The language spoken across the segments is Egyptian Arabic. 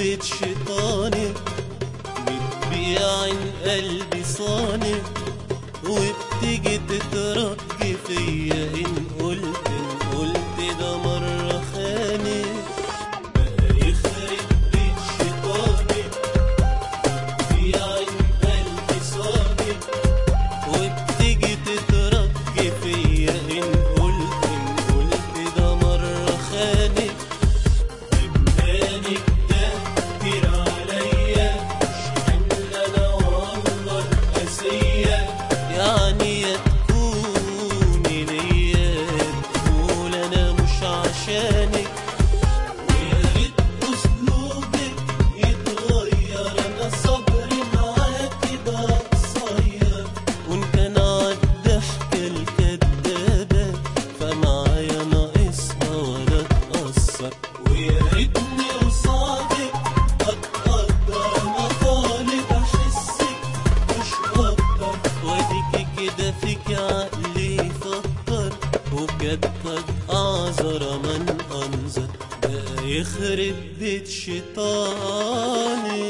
بيت شيطاني بتبيع قلبي صانع وبتيجي تترجي فيا ان قلت ان قلت ده مرة خاني بقى يخرب بيت شيطاني بتبيع قلبي صانع وبتيجي تترجي فيا ان قلت ان قلت ده مرة خاني إيمانك ده كتير عليا مش حمل أنا والله القاسية يعني يا تكوني ليا يا تقول أنا مش عشانك ويا ريت أسلوبك يتغير أنا صبري معاكي بقى قصير وإن كان عالضحكة الكدابة فمعايا ناقصها ولا اتأثر ويا ريتني قصادك أتقدر أنا طالب أحسك مش أكتر وأديكي كده فيك عقلي يفكر وكتك أعذر من أنظر بقى يخرب بيت شيطاني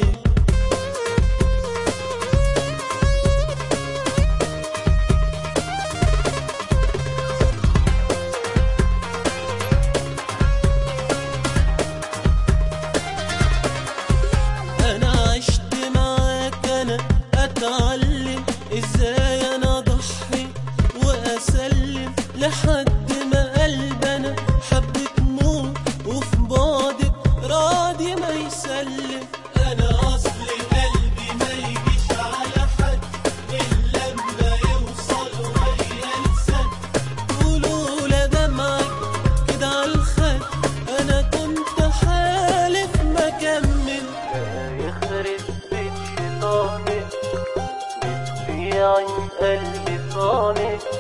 انا عشت معاك انا اتعلم ازاي انا اضحي واسلم لحد ما قلبنا حب تموت وفي بعدك راضي ما يسلم انا اصلي قلبي ما يجيش على حد الا لما يوصل ويا لسان ولولا دمعك كده عالخد انا كنت حالف ما كمل يخرب بيت شيطاني بتبيع قلبي صانع